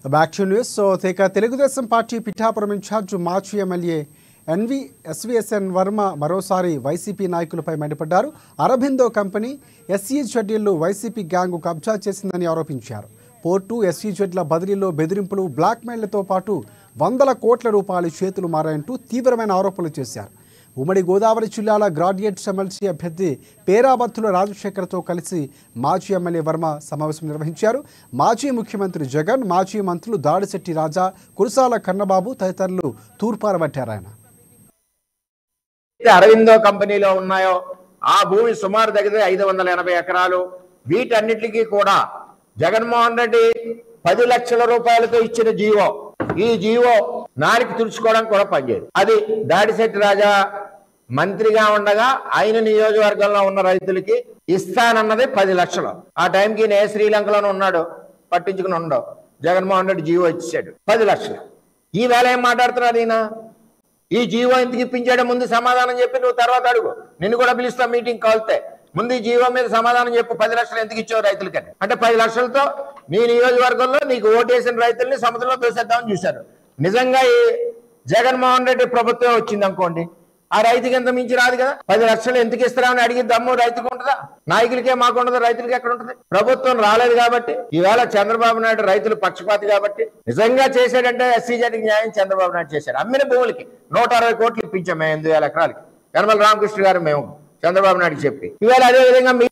back to news so ఇక Telugu Desam party Pithapuram incharge మాజీ MLA NV SVSN Varma మరోసారి వైసీపీ నాయకులపై మండిపడ్డారు అరబిందో కంపెనీ ఎస్ఈ షెడ్యూళ్లు వైసీపీ గ్యాంగు కబ్జా చేసిందని ఆరోపించారు పోర్టు ఎస్ఈ షెడ్ల బదిలీలో బెదిరింపులు బ్లాక్మెయిల్తో పాటు వందల కోట్ల రూపాయలు చేతులు మారాయంటూ తీవ్రమైన ఆరోపణలు చేశారు ఉమ్మడి గోదావరి జిల్లాల గ్రాడ్యుయేట్స్ ఎమ్మెల్సీ అభ్యర్థి పేరాబత్తుల రాజశేఖర్తో కలిసి మాజీ ఎమ్మెల్యే వర్మ సమావేశం నిర్వహించారు మాజీ ముఖ్యమంత్రి జగన్ మాజీ మంత్రులు దాడిశెట్టి రాజా కురసాల కన్నబాబు తదితరులు తూర్పారబట్టారు ఆయన అయితే అరవిందో కంపెనీలో ఉన్నాయో ఆ భూమి సుమారు దగ్గర ఐదు వందల ఎనభై ఎకరాలు వీటన్నిటికీ కూడా జగన్మోహన్ రెడ్డి పది లక్షల రూపాయలతో ఇచ్చిన జీవో ఈ జీవో నారికి తుడుచుకోవడం కూడా పనిచేయదు అది దాడిశెట్టి రాజా మంత్రిగా ఉండగా ఆయన నియోజకవర్గంలో ఉన్న రైతులకి ఇస్తానన్నది పది లక్షలు ఆ టైంకి నే శ్రీలంకలోనే ఉన్నాడు పట్టించుకుని ఉండవు జగన్మోహన్ రెడ్డి జీవో ఇచ్చాడు పది లక్షలు ఈ వేళ ఏం మాట్లాడుతున్నారు ఈయన ఈ జీవో ఎందుకు ఇప్పించాడో ముందు సమాధానం చెప్పి నువ్వు తర్వాత అడుగు నిన్ను కూడా పిలుస్తా మీటింగ్ కాల్తే ముందు ఈ జీవో మీద సమాధానం చెప్పు పది లక్షలు ఎందుకు ఇచ్చావు రైతులకని అంటే పది లక్షలతో నీ నియోజకవర్గంలో నీకు ఓటేసిన రైతుల్ని సముద్రంలో తోసేద్దామని చూశారు నిజంగా ఈ జగన్మోహన్ రెడ్డి ప్రభుత్వం వచ్చింది అనుకోండి ఆ రైతుకి ఎంత మించి రాదు కదా పది లక్షలు ఎందుకు ఇస్తారని అడిగి దమ్ము రైతుకు ఉంటుందా నాయకులకే మాకు ఉండదు రైతులకి ఎక్కడ ఉంటుంది ప్రభుత్వం రాలేదు కాబట్టి ఈవేళ చంద్రబాబు నాయుడు రైతులు పక్షపాతి కాబట్టి నిజంగా చేశాడంటే ఎస్సీ జాతికి న్యాయం చంద్రబాబు నాయుడు చేశాడు అమ్మిన భూములకి నూట అరవై కోట్లు ఇప్పించాం మేము ఎనిమిది వేల ఎకరాలకి యనమల రామకృష్ణ గారు మేము చంద్రబాబు నాయుడు చెప్పి ఈవేళ అదే విధంగా మీ